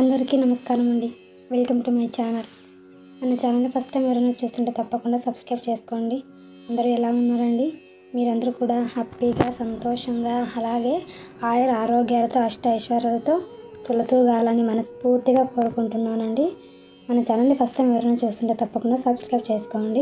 అందరికీ నమస్కారం అండి వెల్కమ్ టు మై ఛానల్ మన ఛానల్ని ఫస్ట్ టైం ఎవరైనా చూస్తుంటే తప్పకుండా సబ్స్క్రైబ్ చేసుకోండి అందరూ ఎలా ఉన్నారండి మీరందరూ కూడా హ్యాపీగా సంతోషంగా అలాగే ఆయుర ఆరోగ్యాలతో అష్ట ఐశ్వర్యాలతో తులతూగాలని మనస్ఫూర్తిగా కోరుకుంటున్నానండి మన ఛానల్ని ఫస్ట్ టైం ఎవరైనా చూస్తుంటే తప్పకుండా సబ్స్క్రైబ్ చేసుకోండి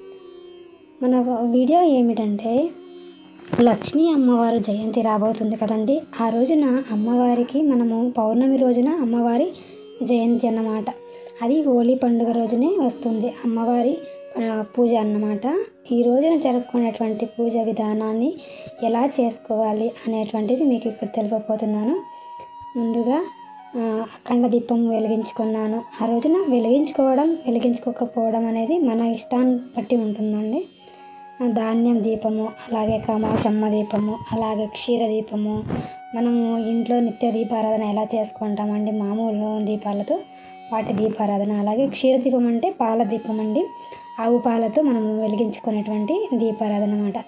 మన వీడియో ఏమిటంటే లక్ష్మీ అమ్మవారు జయంతి రాబోతుంది కదండి ఆ రోజున అమ్మవారికి మనము పౌర్ణమి రోజున అమ్మవారి జయంతి అన్నమాట అది హోలీ పండుగ రోజునే వస్తుంది అమ్మవారి ఆ, పూజ అన్నమాట ఈ రోజున జరుపుకునేటువంటి పూజ విధానాన్ని ఎలా చేసుకోవాలి అనేటువంటిది మీకు ఇక్కడ తెలుపబోతున్నాను ముందుగా ఆ, అఖండ దీపం వెలిగించుకున్నాను ఆ రోజున వెలిగించుకోవడం వెలిగించుకోకపోవడం అనేది మన ఇష్టాన్ని బట్టి ఉంటుందండి ధాన్యం దీపము అలాగే కామాక్షమ్మ దీపము అలాగే క్షీర దీపము మనము ఇంట్లో నిత్య దీపారాధన ఎలా చేసుకుంటామండి మామూలు దీపాలతో వాటి దీపారాధన అలాగే క్షీర దీపం అంటే పాల దీపం అండి ఆవు పాలతో మనము వెలిగించుకునేటువంటి దీపారాధన అన్నమాట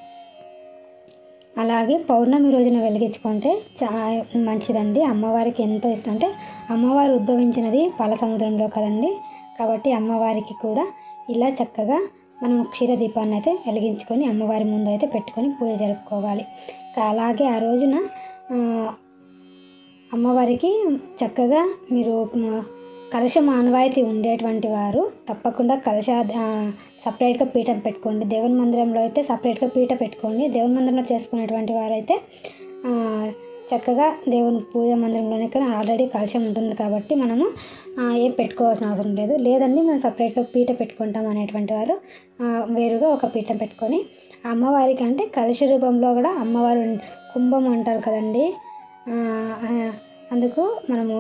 అలాగే పౌర్ణమి రోజున వెలిగించుకుంటే చా మంచిదండి అమ్మవారికి ఎంతో ఇష్టం అంటే అమ్మవారు ఉద్భవించినది పాల సముద్రంలో కదండి కాబట్టి అమ్మవారికి కూడా ఇలా చక్కగా మనం క్షీర దీపాన్ని అయితే వెలిగించుకొని అమ్మవారి ముందు అయితే పెట్టుకొని పూజ జరుపుకోవాలి ఇంకా అలాగే ఆ రోజున ఆ, అమ్మవారికి చక్కగా మీరు మ, కలశ మానవాయితీ ఉండేటువంటి వారు తప్పకుండా కలశ ఆ, సపరేట్గా పీఠం పెట్టుకోండి దేవుని మందిరంలో అయితే సపరేట్గా పీట పెట్టుకోండి దేవుని మందిరంలో చేసుకునేటువంటి వారైతే ఆ, చక్కగా దేవుని పూజ మందిరంలోనే కానీ ఆల్రెడీ కలశం ఉంటుంది కాబట్టి మనము ఆ, ఏం పెట్టుకోవాల్సిన అవసరం లేదు లేదండి మేము సపరేట్గా పీట పెట్టుకుంటాం అనేటువంటి వారు ఆ, వేరుగా ఒక పీఠం పెట్టుకొని అమ్మవారికి అంటే కలశ రూపంలో కూడా అమ్మవారు ఉం- కుంభం అంటారు కదండి ఆ, ఆ, అందుకు మనము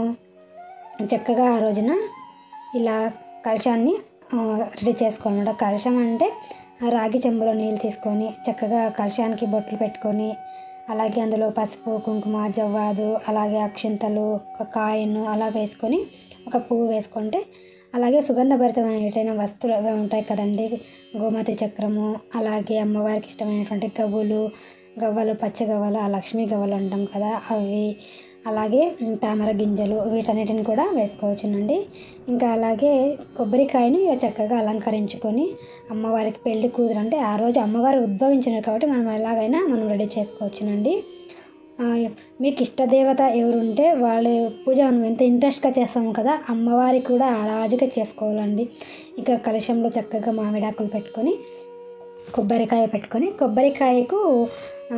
చక్కగా ఆ రోజున ఇలా కలశాన్ని ఆ, రెడీ చేసుకోవాలన్నమాట కలశం అంటే ఆ రాగి చెంబులో నీళ్ళు తీసుకొని చక్కగా కలశానికి బొట్లు పెట్టుకొని అలాగే అందులో పసుపు కుంకుమ జవ్వాదు అలాగే అక్షింతలు ఒక కాయను అలా వేసుకొని ఒక పువ్వు వేసుకుంటే అలాగే సుగంధభరితమైన ఏటైన వస్తువులు అవి ఉంటాయి కదండి గోమతి చక్రము అలాగే అమ్మవారికి ఇష్టమైనటువంటి గవ్వలు గవ్వలు పచ్చ గవ్వలు ఆ లక్ష్మీ గవ్వలు అంటాం కదా అవి అలాగే తామర గింజలు వీటన్నిటిని కూడా వేసుకోవచ్చునండి ఇంకా అలాగే కొబ్బరికాయను ఇలా చక్కగా అలంకరించుకొని అమ్మవారికి పెళ్లి కూతురు అంటే ఆ రోజు అమ్మవారు ఉద్భవించినారు కాబట్టి మనం ఎలాగైనా మనం రెడీ చేసుకోవచ్చునండి ఆ, మీకు ఇష్టదేవత ఎవరుంటే వాళ్ళ పూజ మనం ఎంత ఇంట్రెస్ట్గా చేస్తాము కదా అమ్మవారికి కూడా అలాగే చేసుకోవాలండి ఇంకా కలశంలో చక్కగా మామిడాకులు పెట్టుకొని కొబ్బరికాయ పెట్టుకొని కొబ్బరికాయకు ఆ,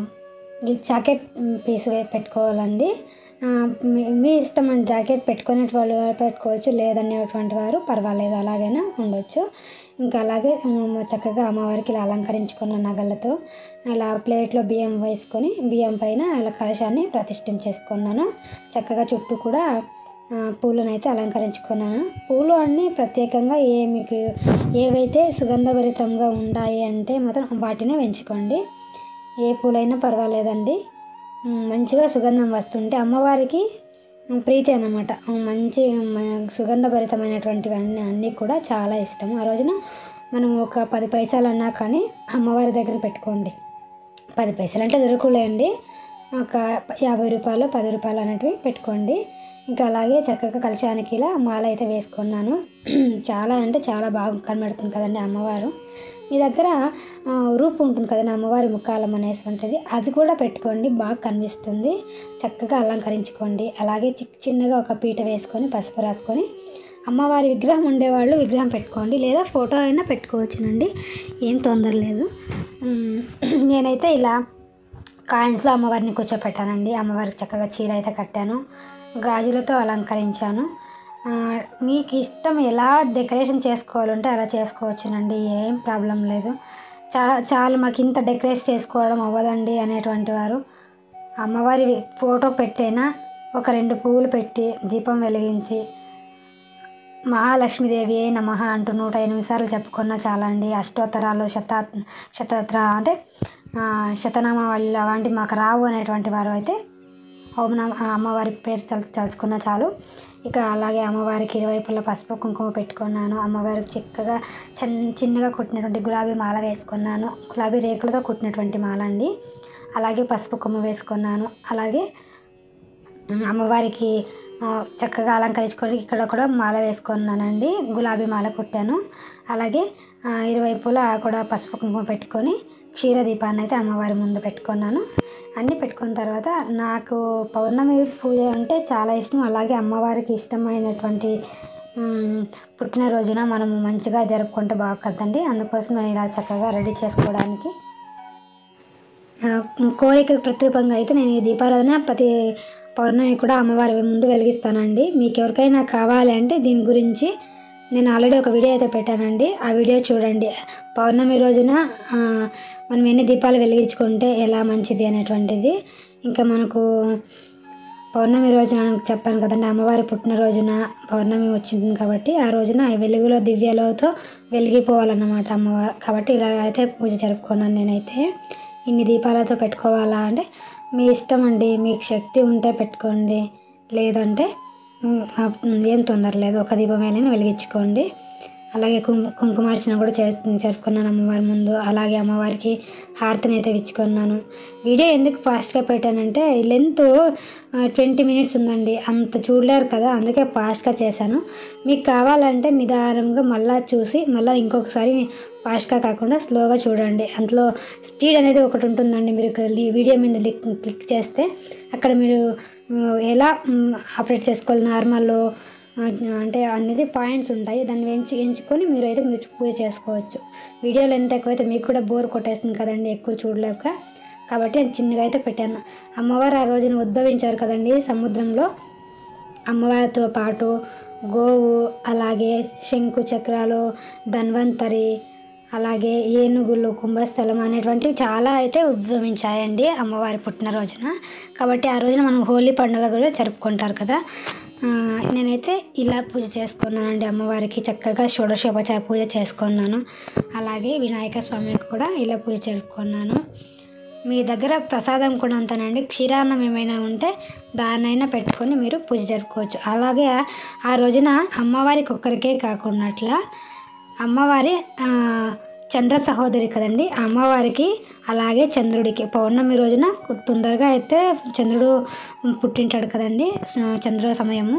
ఈ జాకెట్ పీస్ వే- పెట్టుకోవాలండి ఆ, మీ మీ ఇష్టం అండి జాకెట్ పెట్టుకునే వాళ్ళు పెట్టుకోవచ్చు లేదనేటువంటి వారు పర్వాలేదు అలాగైనా ఉండొచ్చు ఇంకా అలాగే ఉమ్, చక్కగా అమ్మవారికి ఇలా అలంకరించుకున్న నగలతో ఇలా ప్లేట్లో బియ్యం వేసుకొని బియ్యం పైన ఇలా కలశాన్ని ప్రతిష్ఠించేసుకున్నాను చక్కగా చుట్టూ కూడా ఆ, పూలను అయితే అలంకరించుకున్నాను పూలు అన్నీ ప్రత్యేకంగా ఏ మీకు ఏవైతే సుగంధభరితంగా ఉన్నాయి అంటే మాత్రం వాటినే పెంచుకోండి ఏ పూలైనా పర్వాలేదండి ఉమ్, మంచిగా సుగంధం వస్తుంటే అమ్మవారికి ఉమ్, ప్రీతి అన్నమాట ఉమ్, మంచి మ- సుగంధభరితమైనటువంటివి అన్నీ అన్నీ కూడా చాలా ఇష్టం ఆ రోజున మనం ఒక పది పైసలు అన్నా కానీ అమ్మవారి దగ్గర పెట్టుకోండి పది పైసలు అంటే దొరకలేండి ఒక యాభై రూపాయలు పది రూపాయలు అనేటివి పెట్టుకోండి ఇంకా అలాగే చక్కగా కలశానికి ఇలా మాల అయితే వేసుకున్నాను చాలా అంటే చాలా బాగా కనబడుతుంది కదండి అమ్మవారు మీ దగ్గర ఆ, రూపు ఉంటుంది కదండి అమ్మవారి ముఖాలం అనేటువంటిది అది కూడా పెట్టుకోండి బాగా కనిపిస్తుంది చక్కగా అలంకరించుకోండి అలాగే చి- చిన్నగా ఒక పీట వేసుకొని పసుపు రాసుకొని అమ్మవారి విగ్రహం ఉండేవాళ్ళు విగ్రహం పెట్టుకోండి లేదా ఫోటో అయినా పెట్టుకోవచ్చునండి ఏం తొందర లేదు ఉమ్, నేనైతే ఇలా కాయిన్స్లో అమ్మవారిని కూర్చోపెట్టానండి అమ్మవారికి చక్కగా చీర అయితే కట్టాను గాజులతో అలంకరించాను ఆ, మీకు ఇష్టం ఎలా డెకరేషన్ చేసుకోవాలంటే అలా చేసుకోవచ్చునండి ఏం ప్రాబ్లం లేదు చా చాలా మాకు ఇంత డెకరేట్ చేసుకోవడం అవ్వదండి అనేటువంటి వారు అమ్మవారి ఫోటో పెట్టైనా ఒక రెండు పువ్వులు పెట్టి దీపం వెలిగించి మహాలక్ష్మీదేవి నమ అంటూ నూట ఎనిమిది సార్లు చెప్పుకున్నా చాలండి అష్టోత్తరాలు శత శతత్ర అంటే ఆ, శతనామావళి అలాంటి మాకు రావు అనేటువంటి వారు అయితే ఓం నమ అమ్మవారి పేరు చల్ చలుచుకున్న చాలు ఇక అలాగే అమ్మవారికి ఇరువైపులా పసుపు కుంకుమ పెట్టుకున్నాను అమ్మవారికి చిక్కగా చిన్న చిన్నగా కుట్టినటువంటి గులాబీ మాల వేసుకున్నాను గులాబీ రేకులతో కుట్టినటువంటి మాల అండి అలాగే పసుపు కొమ్మ వేసుకున్నాను అలాగే ఉమ్, అమ్మవారికి ఆ, చక్కగా అలంకరించుకొని ఇక్కడ కూడా మాల వేసుకున్నానండి గులాబీ మాల కుట్టాను అలాగే ఆ, ఇరువైపులా కూడా పసుపు కుంకుమ పెట్టుకొని క్షీర దీపాన్ని అయితే అమ్మవారి ముందు పెట్టుకున్నాను అన్నీ పెట్టుకున్న తర్వాత నాకు పౌర్ణమి పూజ అంటే చాలా ఇష్టం అలాగే అమ్మవారికి ఇష్టమైనటువంటి మ్, పుట్టినరోజున మనము మంచిగా జరుపుకుంటే బాగుంటుందండి అందుకోసం నేను ఇలా చక్కగా రెడీ చేసుకోవడానికి ఆ, కోరిక ప్రతిరూపంగా అయితే నేను ఈ దీపారాధన ప్రతి పౌర్ణమి కూడా అమ్మవారి ముందు వెలిగిస్తానండి మీకు ఎవరికైనా కావాలి అంటే దీని గురించి నేను ఆల్రెడీ ఒక వీడియో అయితే పెట్టానండి ఆ వీడియో చూడండి పౌర్ణమి రోజున ఆ, మనం ఎన్ని దీపాలు వెలిగించుకుంటే ఎలా మంచిది అనేటువంటిది ఇంకా మనకు పౌర్ణమి రోజున చెప్పాను కదండి అమ్మవారి పుట్టినరోజున పౌర్ణమి వచ్చింది కాబట్టి ఆ రోజున ఆ వెలుగులో దివ్యలతో వెలిగిపోవాలన్నమాట అమ్మవారు కాబట్టి ఇలా అయితే పూజ జరుపుకున్నాను నేనైతే ఇన్ని దీపాలతో పెట్టుకోవాలా అంటే మీ ఇష్టం అండి మీకు శక్తి ఉంటే పెట్టుకోండి లేదంటే ఉమ్, ఆ, ఏం తొందర లేదు ఒక దీపమైనా వెలిగించుకోండి అలాగే కుంకు కుంకుమార్చన కూడా చే జరుపుకున్నాను అమ్మవారి ముందు అలాగే అమ్మవారికి హారతిని అయితే ఇచ్చుకున్నాను వీడియో ఎందుకు ఫాస్ట్గా పెట్టానంటే లెంత్ ట్వంటీ మినిట్స్ ఉందండి అంత చూడలేరు కదా అందుకే ఫాస్ట్గా చేశాను మీకు కావాలంటే నిదానంగా మళ్ళీ చూసి మళ్ళీ ఇంకొకసారి ఫాస్ట్గా కాకుండా స్లోగా చూడండి అందులో స్పీడ్ అనేది ఒకటి ఉంటుందండి మీరు ఇక్కడ ఈ వీడియో మీద క్లిక్ క్లిక్ చేస్తే అక్కడ మీరు ఆ, ఎలా ఆపరేట్ చేసుకోవాలి నార్మల్ ఆ, అంటే అనేది పాయింట్స్ ఉంటాయి దాన్ని ఎంచు ఎంచుకొని మీరు అయితే మీరు పూజ చేసుకోవచ్చు వీడియోలు ఎంత ఎక్కువైతే మీకు కూడా బోర్ కొట్టేస్తుంది కదండి ఎక్కువ చూడలేక కాబట్టి నేను చిన్నగా అయితే పెట్టాను అమ్మవారు ఆ రోజున ఉద్భవించారు కదండి సముద్రంలో అమ్మవారితో పాటు గోవు అలాగే శంకు చక్రాలు ధన్వంతరి అలాగే ఏనుగులు కుంభస్థలం అనేటువంటివి చాలా అయితే ఉద్భవించాయండి అమ్మవారి పుట్టినరోజున కాబట్టి ఆ రోజున మనం హోలీ పండుగ కూడా జరుపుకుంటారు కదా ఆ, నేనైతే ఇలా పూజ చేసుకున్నానండి అమ్మవారికి చక్కగా షోడశోపచార పూజ చేసుకున్నాను అలాగే వినాయక స్వామికి కూడా ఇలా పూజ జరుపుకున్నాను మీ దగ్గర ప్రసాదం కూడా అంతేనండి క్షీరాన్నం ఏమైనా ఉంటే దాన్నైనా పెట్టుకొని మీరు పూజ జరుపుకోవచ్చు అలాగే ఆ రోజున అమ్మవారికి ఒక్కరికే కాకున్నట్ల అమ్మవారి ఆ, చంద్ర సహోదరి కదండి ఆ అమ్మవారికి అలాగే చంద్రుడికి పౌర్ణమి రోజున తొందరగా అయితే చంద్రుడు పుట్టింటాడు కదండి స- చంద్ర సమయము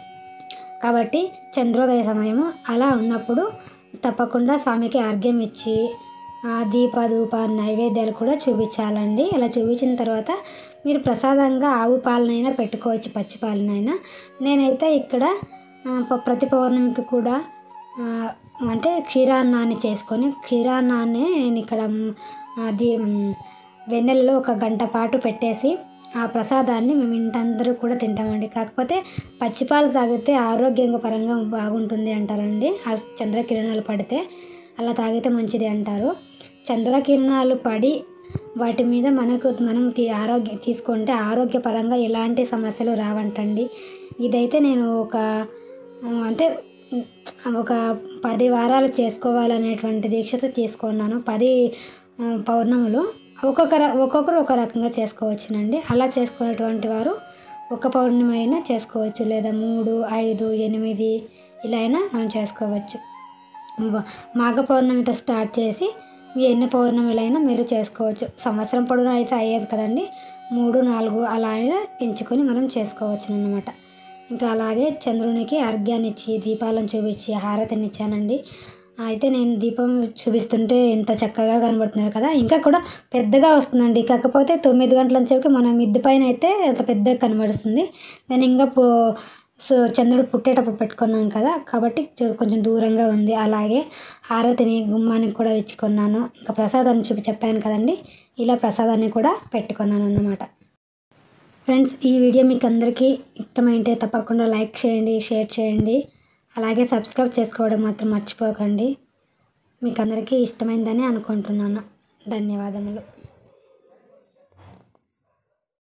కాబట్టి చంద్రోదయ సమయము అలా ఉన్నప్పుడు తప్పకుండా స్వామికి అర్ఘ్యం ఇచ్చి ఆ, దీప ధూప నైవేద్యాలు కూడా చూపించాలండి అలా చూపించిన తర్వాత మీరు ప్రసాదంగా ఆవు పాలనైనా పెట్టుకోవచ్చు పచ్చి పాలనైనా నేనైతే ఇక్కడ ఆ, ప- ప్రతి పౌర్ణమికి కూడా ఆ, అంటే క్షీరాన్నాన్ని చేసుకొని క్షీరాన్నాన్ని నేను ఇక్కడ మ్, అది మ్, వెన్నెలలో ఒక గంట పాటు పెట్టేసి ఆ ప్రసాదాన్ని మేము ఇంటందరూ కూడా తింటామండి కాకపోతే పచ్చిపాలు తాగితే ఆరోగ్యంగా పరంగా బాగుంటుంది అంటారండి ఆ చంద్రకిరణాలు పడితే అలా తాగితే మంచిది అంటారు చంద్రకిరణాలు పడి వాటి మీద మనకు మనం తీ ఆరోగ్య తీసుకుంటే ఆరోగ్యపరంగా ఎలాంటి సమస్యలు రావంటండి ఇదైతే నేను ఒక ఆ, అంటే ఉమ్, ఒక పది వారాలు చేసుకోవాలనేటువంటి దీక్షతో తీసుకున్నాను పది ఆ, పౌర్ణములు ఒక్కొక్క ర- ఒక్కొక్కరు ఒక రకంగా చేసుకోవచ్చునండి అలా చేసుకునేటువంటి వారు ఒక పౌర్ణమి అయినా చేసుకోవచ్చు లేదా మూడు ఐదు ఎనిమిది ఇలా అయినా మనం చేసుకోవచ్చు వ- మాఘ పౌర్ణమితో స్టార్ట్ చేసి మీ ఎన్ని పౌర్ణమిలైనా మీరు చేసుకోవచ్చు సంవత్సరం పొడవునా అయితే అయ్యేది కదండి మూడు నాలుగు అలా అయినా ఎంచుకొని మనం చేసుకోవచ్చు అన్నమాట ఇంకా అలాగే చంద్రునికి అర్ఘ్యాన్ని ఇచ్చి దీపాలను చూపించి హారతిని ఇచ్చానండి అయితే నేను దీపం చూపిస్తుంటే ఎంత చక్కగా కనబడుతున్నారు కదా ఇంకా కూడా పెద్దగా వస్తుందండి కాకపోతే తొమ్మిది గంటల సేపుకి మనం మిద్ది పైన అయితే అంత పెద్దగా కనబడుతుంది నేను ఇంకా పో సో చంద్రుడు పుట్టేటప్పుడు పెట్టుకున్నాను కదా కాబట్టి చూ- కొంచెం దూరంగా ఉంది అలాగే హారతిని గుమ్మానికి కూడా ఇచ్చుకున్నాను ఇంకా ప్రసాదాన్ని చూపి చెప్పాను కదండి ఇలా ప్రసాదాన్ని కూడా పెట్టుకున్నాను అన్నమాట ఫ్రెండ్స్ ఈ వీడియో మీకు అందరికీ ఇష్టమైతే తప్పకుండా లైక్ చేయండి షేర్ చేయండి అలాగే సబ్స్క్రైబ్ చేసుకోవడం మాత్రం మర్చిపోకండి మీకు అందరికీ ఇష్టమైందని అనుకుంటున్నాను ధన్యవాదములు